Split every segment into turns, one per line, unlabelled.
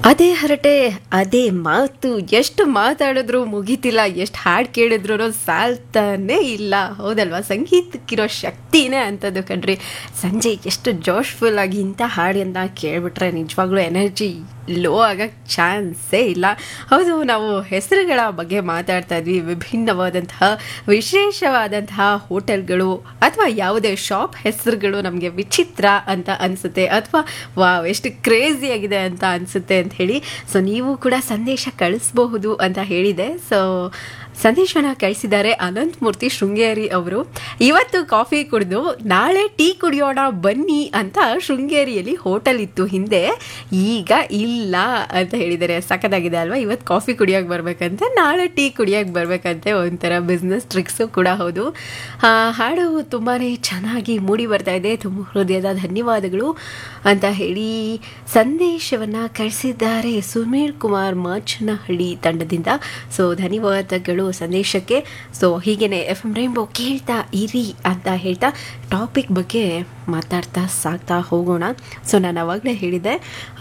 ಅದೇ ಹರಟೆ ಅದೇ ಮಾತು ಎಷ್ಟು ಮಾತಾಡಿದ್ರು ಮುಗಿತಿಲ್ಲ ಎಷ್ಟು ಹಾಡು ಕೇಳಿದ್ರು ಸಾಲ್ತಾನೇ ಇಲ್ಲ ಹೌದಲ್ವಾ ಸಂಗೀತಕ್ಕಿರೋ ಶಕ್ತಿನೇ ಅಂಥದ್ದು ಕಣ್ರಿ ಸಂಜೆ ಎಷ್ಟು ಜೋಶ್ಫುಲ್ ಆಗಿ ಇಂಥ ಹಾಡನ್ನ ಕೇಳಿಬಿಟ್ರೆ ನಿಜವಾಗ್ಲೂ ಎನರ್ಜಿ ಲೋ ಆಗಕ್ಕೆ ಚಾನ್ಸೇ ಇಲ್ಲ ಹೌದು ನಾವು ಹೆಸರುಗಳ ಬಗ್ಗೆ ಮಾತಾಡ್ತಾ ಇದ್ವಿ ವಿಭಿನ್ನವಾದಂತಹ ವಿಶೇಷವಾದಂತಹ ಹೋಟೆಲ್ಗಳು ಅಥವಾ ಯಾವುದೇ ಶಾಪ್ ಹೆಸರುಗಳು ನಮಗೆ ವಿಚಿತ್ರ ಅಂತ ಅನಿಸುತ್ತೆ ಅಥವಾ ವಾವ್ ಎಷ್ಟು ಕ್ರೇಜಿ ಆಗಿದೆ ಅಂತ ಅನಿಸುತ್ತೆ ಅಂತ ಹೇಳಿ ಸೊ ನೀವು ಕೂಡ ಸಂದೇಶ ಕಳಿಸಬಹುದು ಅಂತ ಹೇಳಿದೆ ಸೊ ಸಂದೇಶನ ಕಳಿಸಿದ್ದಾರೆ ಅನಂತ್ ಮೂರ್ತಿ ಶೃಂಗೇರಿ ಅವರು ಇವತ್ತು ಕಾಫಿ ಕುಡಿದು ನಾಳೆ ಟೀ ಕುಡಿಯೋಣ ಬನ್ನಿ ಅಂತ ಶೃಂಗೇರಿಯಲ್ಲಿ ಹೋಟೆಲ್ ಇತ್ತು ಹಿಂದೆ ಈಗ ಇಲ್ಲ ಅಂತ ಹೇಳಿದ್ದಾರೆ ಸಖತ್ತಾಗಿದೆ ಅಲ್ವಾ ಇವತ್ತು ಕಾಫಿ ಕುಡಿಯೋಕೆ ಬರ್ಬೇಕಂತೆ ನಾಳೆ ಟೀ ಕುಡಿಯೋಕೆ ಬರ್ಬೇಕಂತೆ ಒಂಥರ ಬಿಸ್ನೆಸ್ ಟ್ರಿಕ್ಸು ಕೂಡ ಹೌದು ಆ, ಹಾಡು ತುಂಬಾ ಚೆನ್ನಾಗಿ ಮೂಡಿ ಬರ್ತಾ ಇದೆ ತುಂಬ ಹೃದಯದ ಧನ್ಯವಾದಗಳು ಅಂತ ಹೇಳಿ ಸಂದೇಶವನ್ನು ಕಳಿಸಿದ್ದಾರೆ ಸುಮೀರ್ ಕುಮಾರ್ ಮಾಚನಹಳ್ಳಿ ತಂಡದಿಂದ ಸೊ ಧನ್ಯವಾದಗಳು ಸಂದೇಶಕ್ಕೆ ಸೊ ಹೀಗೇನೆ ಎಫ್ ಎಮ್ ರೈನ್ಬೋ ಕೇಳ್ತಾ ಇರಿ ಅಂತ ಹೇಳ್ತಾ ಟಾಪಿಕ್ ಬಗ್ಗೆ ಮಾತಾಡ್ತಾ ಸಾಕ್ತಾ ಹೋಗೋಣ ಸೊ ನಾನು ಅವಾಗಲೇ ಹೇಳಿದೆ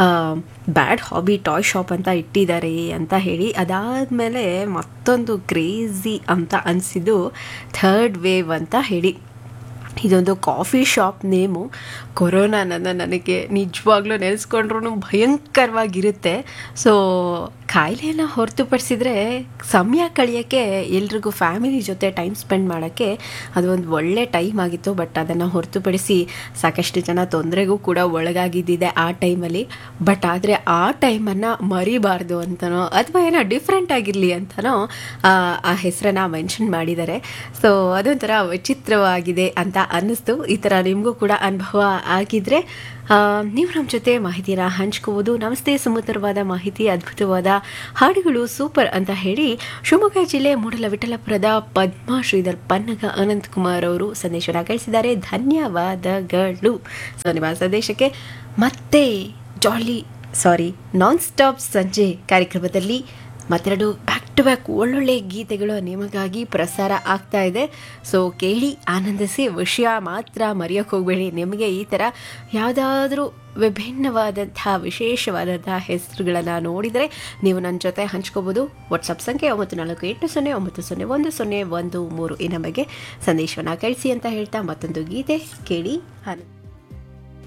ಬ್ಯಾಡ್ ಹಾಬಿ ಟಾಯ್ ಶಾಪ್ ಅಂತ ಇಟ್ಟಿದ್ದಾರೆ ಅಂತ ಹೇಳಿ ಅದಾದಮೇಲೆ ಮತ್ತೊಂದು ಕ್ರೇಜಿ ಅಂತ ಅನಿಸಿದ್ದು ಥರ್ಡ್ ವೇವ್ ಅಂತ ಹೇಳಿ ಇದೊಂದು ಕಾಫಿ ಶಾಪ್ ನೇಮು ಕೊರೋನಾನ ನನಗೆ ನಿಜವಾಗ್ಲೂ ನೆನೆಸ್ಕೊಂಡ್ರೂ ಭಯಂಕರವಾಗಿರುತ್ತೆ ಸೊ ಕಾಯಿಲೆನ ಹೊರತುಪಡಿಸಿದ್ರೆ ಸಮಯ ಕಳೆಯೋಕ್ಕೆ ಎಲ್ರಿಗೂ ಫ್ಯಾಮಿಲಿ ಜೊತೆ ಟೈಮ್ ಸ್ಪೆಂಡ್ ಮಾಡೋಕ್ಕೆ ಅದೊಂದು ಒಳ್ಳೆ ಟೈಮ್ ಆಗಿತ್ತು ಬಟ್ ಅದನ್ನು ಹೊರತುಪಡಿಸಿ ಸಾಕಷ್ಟು ಜನ ತೊಂದರೆಗೂ ಕೂಡ ಒಳಗಾಗಿದ್ದಿದೆ ಆ ಟೈಮಲ್ಲಿ ಬಟ್ ಆದರೆ ಆ ಟೈಮನ್ನು ಮರಿಬಾರ್ದು ಅಂತನೋ ಅಥವಾ ಏನೋ ಡಿಫ್ರೆಂಟ್ ಆಗಿರಲಿ ಅಂತನೋ ಆ, ಆ ಹೆಸರನ್ನ ಮೆನ್ಷನ್ ಮಾಡಿದ್ದಾರೆ ಸೊ ಅದೊಂಥರ ವಿಚಿತ್ರವಾಗಿದೆ ಅಂತ ಅನ್ನಿಸ್ತು ಈ ಥರ ನಿಮಗೂ ಕೂಡ ಅನುಭವ ಆಗಿದ್ರೆ ಆ, ನೀವು ನಮ್ಮ ಜೊತೆ ಮಾಹಿತಿನ ಹಂಚ್ಕೋಬೋದು ನಮಸ್ತೆ ಸುಮಧುರವಾದ ಮಾಹಿತಿ ಅದ್ಭುತವಾದ ಹಾಡುಗಳು ಸೂಪರ್ ಅಂತ ಹೇಳಿ ಶಿವಮೊಗ್ಗ ಜಿಲ್ಲೆ ಮೂಡಲವಿಠಲಪುರದ ಪದ್ಮಾ ಶ್ರೀಧರ್ ಪನ್ನಗ ಅನಂತ್ ಕುಮಾರ್ ಅವರು ಸಂದೇಶನ ಕಳಿಸಿದ್ದಾರೆ ಧನ್ಯವಾದಗಳು ಸೊ ನಿಮ್ಮ ಸಂದೇಶಕ್ಕೆ ಮತ್ತೆ ಜಾಲಿ ಸಾರಿ ನಾನ್ ಸ್ಟಾಪ್ ಸಂಜೆ ಕಾರ್ಯಕ್ರಮದಲ್ಲಿ ಮತ್ತೆರಡು ಬ್ಯಾಕ್ ಟು ಬ್ಯಾಕ್ ಒಳ್ಳೊಳ್ಳೆ ಗೀತೆಗಳು ನಿಮಗಾಗಿ ಪ್ರಸಾರ ಆಗ್ತಾ ಇದೆ ಸೊ ಕೇಳಿ ಆನಂದಿಸಿ ವಿಷಯ ಮಾತ್ರ ಮರೆಯೋಕೆ ಹೋಗಬೇಡಿ ನಿಮಗೆ ಈ ಥರ ಯಾವುದಾದ್ರೂ ವಿಭಿನ್ನವಾದಂತಹ ವಿಶೇಷವಾದಂತಹ ಹೆಸರುಗಳನ್ನು ನೋಡಿದರೆ ನೀವು ನನ್ನ ಜೊತೆ ಹಂಚ್ಕೋಬೋದು ವಾಟ್ಸಪ್ ಸಂಖ್ಯೆ ಒಂಬತ್ತು ನಾಲ್ಕು ಎಂಟು ಸೊನ್ನೆ ಒಂಬತ್ತು ಸೊನ್ನೆ ಒಂದು ಸೊನ್ನೆ ಒಂದು ಮೂರು ಈ ನಮಗೆ ಸಂದೇಶವನ್ನು ಕಳಿಸಿ ಅಂತ ಹೇಳ್ತಾ ಮತ್ತೊಂದು ಗೀತೆ ಕೇಳಿ ಆನಂದ